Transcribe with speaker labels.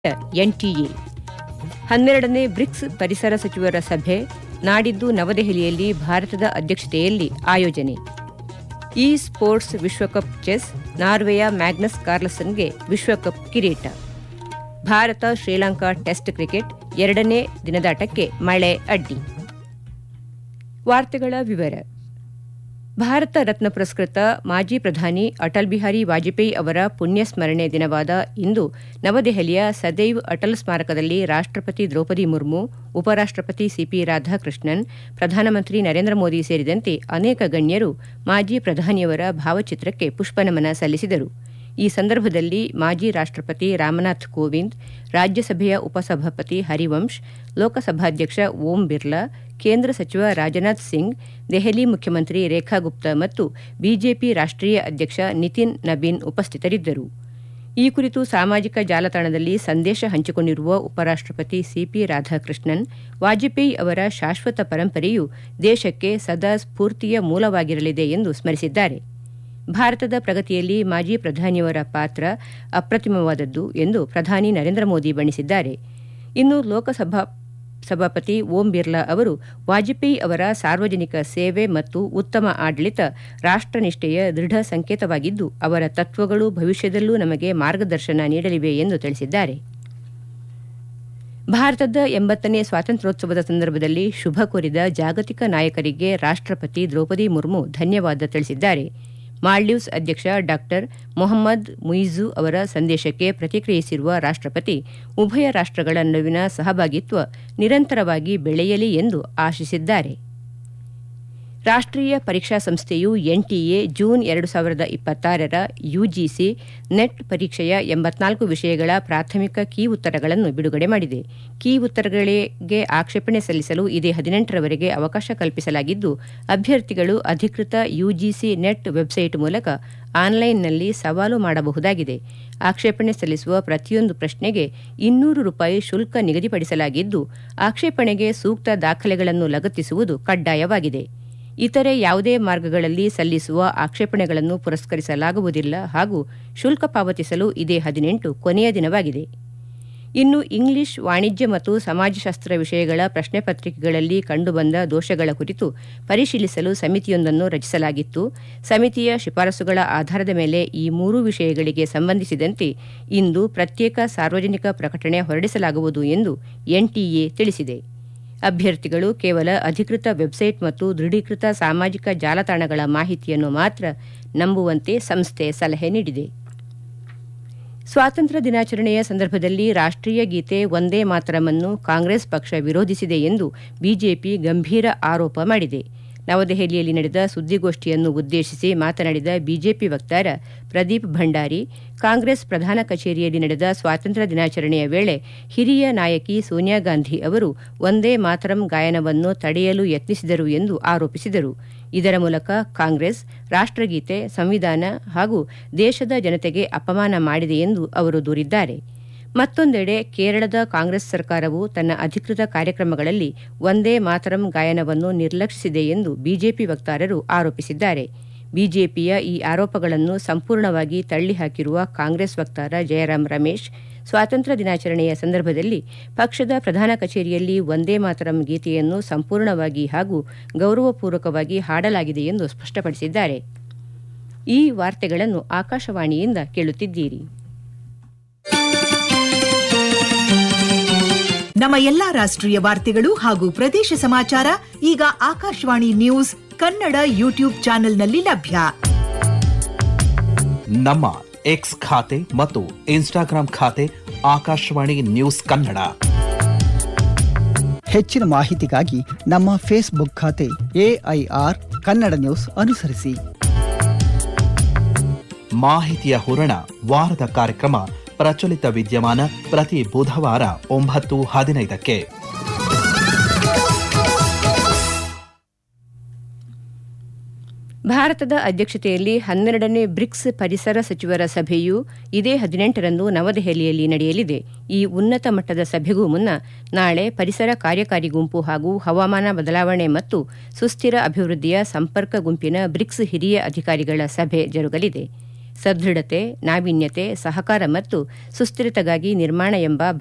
Speaker 1: NTA ಹನ್ನೆರಡನೇ BRICS ಪರಿಸರ ಸಚಿವರ ಸಭೆ ನಾಡಿದ್ದು ನವದೆಹಲಿಯಲ್ಲಿ ಭಾರತದ ಅಧ್ಯಕ್ಷತೆಯಲ್ಲಿ ಆಯೋಜನೆ ಇ ಸ್ಪೋರ್ಟ್ಸ್ ವಿಶ್ವಕಪ್ ಚೆಸ್ ನಾರ್ವೆಯ ಮ್ಯಾಗ್ನಸ್ ಕಾರ್ಲಸನ್ಗೆ ವಿಶ್ವಕಪ್ ಕಿರೀಟ ಭಾರತ ಶ್ರೀಲಂಕಾ ಟೆಸ್ಟ್ ಕ್ರಿಕೆಟ್ ಎರಡನೇ ದಿನದಾಟಕ್ಕೆ ಮಳೆ ಅಡ್ಡಿ ವಾರ್ತೆಗಳ ವಿವರ ಭಾರತ ರತ್ನ ಪುರಸ್ಕೃತ ಮಾಜಿ ಪ್ರಧಾನಿ ಅಟಲ್ ಬಿಹಾರಿ ವಾಜಪೇಯಿ ಅವರ ಪುಣ್ಯ ಸ್ಮರಣೆ ದಿನವಾದ ಇಂದು ನವದೆಹಲಿಯ ಸದೈವ್ ಅಟಲ್ ಸ್ಮಾರಕದಲ್ಲಿ ರಾಷ್ಟಪತಿ ದ್ರೌಪದಿ ಮುರ್ಮು ಉಪರಾಷ್ಟಪತಿ ಸಿಪಿ ರಾಧಾಕೃಷ್ಣನ್ ಪ್ರಧಾನಮಂತ್ರಿ ನರೇಂದ್ರ ಮೋದಿ ಸೇರಿದಂತೆ ಅನೇಕ ಗಣ್ಯರು ಮಾಜಿ ಪ್ರಧಾನಿಯವರ ಭಾವಚಿತ್ರಕ್ಕೆ ಪುಷ್ಪನಮನ ಸಲ್ಲಿಸಿದರು ಈ ಸಂದರ್ಭದಲ್ಲಿ ಮಾಜಿ ರಾಷ್ಟಪತಿ ರಾಮನಾಥ್ ಕೋವಿಂದ್ ರಾಜ್ಯಸಭೆಯ ಉಪಸಭಾಪತಿ ಹರಿವಂಶ್ ಲೋಕಸಭಾಧ್ಯಕ್ಷ ಓಂ ಬಿರ್ಲಾ ಕೇಂದ್ರ ಸಚಿವ ರಾಜನಾಥ್ ಸಿಂಗ್ ದೆಹಲಿ ಮುಖ್ಯಮಂತ್ರಿ ರೇಖಾ ಗುಪ್ತಾ ಮತ್ತು ಬಿಜೆಪಿ ರಾಷ್ಟೀಯ ಅಧ್ಯಕ್ಷ ನಿತಿನ್ ನಬೀನ್ ಉಪಸ್ಥಿತರಿದ್ದರು ಈ ಕುರಿತು ಸಾಮಾಜಿಕ ಜಾಲತಾಣದಲ್ಲಿ ಸಂದೇಶ ಹಂಚಿಕೊಂಡಿರುವ ಉಪರಾಷ್ಟಪತಿ ಸಿಪಿ ರಾಧಾಕೃಷ್ಣನ್ ವಾಜಪೇಯಿ ಅವರ ಶಾಶ್ವತ ಪರಂಪರೆಯು ದೇಶಕ್ಕೆ ಸದಾ ಸ್ಫೂರ್ತಿಯ ಮೂಲವಾಗಿರಲಿದೆ ಎಂದು ಸ್ಮರಿಸಿದ್ದಾರೆ ಭಾರತದ ಪ್ರಗತಿಯಲ್ಲಿ ಮಾಜಿ ಪ್ರಧಾನಿಯವರ ಪಾತ್ರ ಅಪ್ರತಿಮವಾದದ್ದು ಎಂದು ಪ್ರಧಾನಿ ನರೇಂದ್ರ ಮೋದಿ ಬಣ್ಣಿಸಿದ್ದಾರೆ ಇನ್ನು ಲೋಕಸಭಾ ಸಭಾಪತಿ ಓಂ ಬಿರ್ಲಾ ಅವರು ವಾಜಪೇಯಿ ಅವರ ಸಾರ್ವಜನಿಕ ಸೇವೆ ಮತ್ತು ಉತ್ತಮ ಆಡಳಿತ ರಾಷ್ಟನಿಷ್ಠೆಯ ದೃಢ ಸಂಕೇತವಾಗಿದ್ದು ಅವರ ತತ್ವಗಳು ಭವಿಷ್ಯದಲ್ಲೂ ನಮಗೆ ಮಾರ್ಗದರ್ಶನ ನೀಡಲಿವೆ ಎಂದು ತಿಳಿಸಿದ್ದಾರೆ ಭಾರತದ ಎಂಬತ್ತನೇ ಸ್ವಾತಂತ್ರ್ಯೋತ್ಸವದ ಸಂದರ್ಭದಲ್ಲಿ ಶುಭ ಕೋರಿದ ಜಾಗತಿಕ ನಾಯಕರಿಗೆ ರಾಷ್ಟಪತಿ ದ್ರೌಪದಿ ಮುರ್ಮು ಧನ್ಯವಾದ ತಿಳಿಸಿದ್ದಾರೆ ಮಾಲ್ಡೀವ್ಸ್ ಅಧ್ಯಕ್ಷ ಡಾ ಮೊಹಮ್ಮದ್ ಮುಯಿಜು ಅವರ ಸಂದೇಶಕ್ಕೆ ಪ್ರತಿಕ್ರಿಯಿಸಿರುವ ರಾಷ್ಟಪತಿ ಉಭಯ ರಾಷ್ಟಗಳ ನಡುವಿನ ಸಹಭಾಗಿತ್ವ ನಿರಂತರವಾಗಿ ಬೆಳೆಯಲಿ ಎಂದು ಆಶಿಸಿದ್ದಾರೆ ರಾಷ್ಟೀಯ ಪರೀಕ್ಷಾ ಸಂಸ್ಥೆಯು ಎನ್ಟಿಎ ಜೂನ್ ಎರಡು ಸಾವಿರದ ಇಪ್ಪತ್ತಾರರ ಯುಜಿಸಿ ನೆಟ್ ಪರೀಕ್ಷೆಯ ಎಂಬತ್ನಾಲ್ಕು ವಿಷಯಗಳ ಪ್ರಾಥಮಿಕ ಕೀ ಉತ್ತರಗಳನ್ನು ಬಿಡುಗಡೆ ಮಾಡಿದೆ ಕೀ ಉತ್ತರಗಳಿಗೆ ಆಕ್ಷೇಪಣೆ ಸಲ್ಲಿಸಲು ಇದೇ ಹದಿನೆಂಟರವರೆಗೆ ಅವಕಾಶ ಕಲ್ಪಿಸಲಾಗಿದ್ದು ಅಭ್ಯರ್ಥಿಗಳು ಅಧಿಕೃತ ಯುಜಿಸಿ ನೆಟ್ ವೆಬ್ಸೈಟ್ ಮೂಲಕ ಆನ್ಲೈನ್ನಲ್ಲಿ ಸವಾಲು ಮಾಡಬಹುದಾಗಿದೆ ಆಕ್ಷೇಪಣೆ ಸಲ್ಲಿಸುವ ಪ್ರತಿಯೊಂದು ಪ್ರಶ್ನೆಗೆ ಇನ್ನೂರು ರೂಪಾಯಿ ಶುಲ್ಕ ನಿಗದಿಪಡಿಸಲಾಗಿದ್ದು ಆಕ್ಷೇಪಣೆಗೆ ಸೂಕ್ತ ದಾಖಲೆಗಳನ್ನು ಲಗತ್ತಿಸುವುದು ಕಡ್ಡಾಯವಾಗಿದೆ ಇತರೆ ಯಾವುದೇ ಮಾರ್ಗಗಳಲ್ಲಿ ಸಲ್ಲಿಸುವ ಆಕ್ಷೇಪಣೆಗಳನ್ನು ಪುರಸ್ಕರಿಸಲಾಗುವುದಿಲ್ಲ ಹಾಗೂ ಶುಲ್ಕ ಪಾವತಿಸಲು ಇದೇ ಹದಿನೆಂಟು ಕೊನೆಯ ದಿನವಾಗಿದೆ ಇನ್ನು ಇಂಗ್ಲಿಷ್ ವಾಣಿಜ್ಯ ಮತ್ತು ಸಮಾಜಶಾಸ್ತ್ರ ವಿಷಯಗಳ ಪ್ರಶ್ನೆ ಪತ್ರಿಕೆಗಳಲ್ಲಿ ಕಂಡುಬಂದ ದೋಷಗಳ ಕುರಿತು ಪರಿಶೀಲಿಸಲು ಸಮಿತಿಯೊಂದನ್ನು ರಚಿಸಲಾಗಿತ್ತು ಸಮಿತಿಯ ಶಿಫಾರಸುಗಳ ಆಧಾರದ ಮೇಲೆ ಈ ಮೂರೂ ವಿಷಯಗಳಿಗೆ ಸಂಬಂಧಿಸಿದಂತೆ ಇಂದು ಪ್ರತ್ಯೇಕ ಸಾರ್ವಜನಿಕ ಪ್ರಕಟಣೆ ಹೊರಡಿಸಲಾಗುವುದು ಎಂದು ಎನ್ಟಿಎ ತಿಳಿಸಿದೆ ಅಭ್ಯರ್ಥಿಗಳು ಕೇವಲ ಅಧಿಕೃತ ವೆಬ್ಸೈಟ್ ಮತ್ತು ದೃಢೀಕೃತ ಸಾಮಾಜಿಕ ಜಾಲತಾಣಗಳ ಮಾಹಿತಿಯನ್ನು ಮಾತ್ರ ನಂಬುವಂತೆ ಸಂಸ್ಥೆ ಸಲಹೆ ನೀಡಿದೆ ಸ್ವಾತಂತ್ರ್ಯ ದಿನಾಚರಣೆಯ ಸಂದರ್ಭದಲ್ಲಿ ರಾಷ್ಟೀಯ ಗೀತೆ ಒಂದೇ ಮಾತರಮನ್ನು ಕಾಂಗ್ರೆಸ್ ಪಕ್ಷ ವಿರೋಧಿಸಿದೆ ಎಂದು ಬಿಜೆಪಿ ಗಂಭೀರ ಆರೋಪ ಮಾಡಿದೆ ನವದೆಹಲಿಯಲ್ಲಿ ನಡೆದ ಸುದ್ದಿಗೋಷ್ಠಿಯನ್ನು ಉದ್ದೇಶಿಸಿ ಮಾತನಾಡಿದ ಬಿಜೆಪಿ ವಕ್ತಾರ ಪ್ರದೀಪ್ ಭಂಡಾರಿ ಕಾಂಗ್ರೆಸ್ ಪ್ರಧಾನ ಕಚೇರಿಯಲ್ಲಿ ನಡೆದ ಸ್ವಾತಂತ್ರ್ಯ ದಿನಾಚರಣೆಯ ವೇಳೆ ಹಿರಿಯ ನಾಯಕಿ ಸೋನಿಯಾ ಗಾಂಧಿ ಅವರು ಒಂದೇ ಮಾತರಂ ಗಾಯನವನ್ನು ತಡೆಯಲು ಯತ್ನಿಸಿದರು ಎಂದು ಆರೋಪಿಸಿದರು ಇದರ ಮೂಲಕ ಕಾಂಗ್ರೆಸ್ ರಾಷ್ಟಗೀತೆ ಸಂವಿಧಾನ ಹಾಗೂ ದೇಶದ ಜನತೆಗೆ ಅಪಮಾನ ಮಾಡಿದೆ ಎಂದು ಅವರು ದೂರಿದ್ದಾರೆ ಮತ್ತೊಂದೆಡೆ ಕೇರಳದ ಕಾಂಗ್ರೆಸ್ ಸರ್ಕಾರವು ತನ್ನ ಅಧಿಕೃತ ಕಾರ್ಯಕ್ರಮಗಳಲ್ಲಿ ಒಂದೇ ಮಾತರಂ ಗಾಯನವನ್ನು ನಿರ್ಲಕ್ಷಿಸಿದೆ ಎಂದು ಬಿಜೆಪಿ ವಕ್ತಾರರು ಆರೋಪಿಸಿದ್ದಾರೆ ಬಿಜೆಪಿಯ ಈ ಆರೋಪಗಳನ್ನು ಸಂಪೂರ್ಣವಾಗಿ ತಳ್ಳಿಹಾಕಿರುವ ಕಾಂಗ್ರೆಸ್ ವಕ್ತಾರ ಜಯರಾಮ್ ರಮೇಶ್ ಸ್ವಾತಂತ್ರ್ಯ ದಿನಾಚರಣೆಯ ಸಂದರ್ಭದಲ್ಲಿ ಪಕ್ಷದ ಪ್ರಧಾನ ಕಚೇರಿಯಲ್ಲಿ ಒಂದೇ ಮಾತರಂ ಗೀತೆಯನ್ನು ಸಂಪೂರ್ಣವಾಗಿ ಹಾಗೂ ಗೌರವಪೂರ್ವಕವಾಗಿ ಹಾಡಲಾಗಿದೆ ಎಂದು ಸ್ಪಷ್ಟಪಡಿಸಿದ್ದಾರೆ ಈ ವಾರ್ತೆಗಳನ್ನು ಆಕಾಶವಾಣಿಯಿಂದ ಕೇಳುತ್ತಿದ್ದೀರಿ
Speaker 2: ನಮ್ಮ ಎಲ್ಲಾ ರಾಷ್ಟ್ರೀಯ ವಾರ್ತೆಗಳು ಹಾಗೂ ಪ್ರದೇಶ ಸಮಾಚಾರ ಈಗ ಆಕಾಶವಾಣಿ ನ್ಯೂಸ್ ಕನ್ನಡ ಯೂಟ್ಯೂಬ್ ಚಾನೆಲ್ನಲ್ಲಿ ಲಭ್ಯ
Speaker 3: ನಮ್ಮ ಎಕ್ಸ್ ಖಾತೆ ಮತ್ತು ಇನ್ಸ್ಟಾಗ್ರಾಂ ಖಾತೆ ಆಕಾಶವಾಣಿ ನ್ಯೂಸ್ ಕನ್ನಡ
Speaker 4: ಹೆಚ್ಚಿನ ಮಾಹಿತಿಗಾಗಿ ನಮ್ಮ ಫೇಸ್ಬುಕ್ ಖಾತೆ ಎಐಆರ್ ಕನ್ನಡ ನ್ಯೂಸ್ ಅನುಸರಿಸಿ
Speaker 3: ಮಾಹಿತಿಯ ಹೂರಣ ವಾರದ ಕಾರ್ಯಕ್ರಮ ಪ್ರಚಲಿತ ವಿದ್ಯಮಾನ ಪ್ರತಿ ಬುಧವಾರ ಒಂಬತ್ತು ಹದಿನೈದಕ್ಕೆ
Speaker 1: ಭಾರತದ ಅಧ್ಯಕ್ಷತೆಯಲ್ಲಿ ಹನ್ನೆರಡನೇ ಬ್ರಿಕ್ಸ್ ಪರಿಸರ ಸಚಿವರ ಸಭೆಯು ಇದೇ ಹದಿನೆಂಟರಂದು ನವದೆಹಲಿಯಲ್ಲಿ ನಡೆಯಲಿದೆ ಈ ಉನ್ನತ ಮಟ್ಟದ ಸಭೆಗೂ ಮುನ್ನ ನಾಳೆ ಪರಿಸರ ಕಾರ್ಯಕಾರಿ ಗುಂಪು ಹಾಗೂ ಹವಾಮಾನ ಬದಲಾವಣೆ ಮತ್ತು ಸುಸ್ಥಿರ ಅಭಿವೃದ್ಧಿಯ ಸಂಪರ್ಕ ಗುಂಪಿನ ಬ್ರಿಕ್ಸ್ ಹಿರಿಯ ಅಧಿಕಾರಿಗಳ ಸಭೆ ಜರುಗಲಿದೆ ಸದೃಢತೆ ನಾವೀನ್ಯತೆ ಸಹಕಾರ ಮತ್ತು ಸುಸ್ಥಿರತೆಗಾಗಿ ನಿರ್ಮಾಣ ಎಂಬ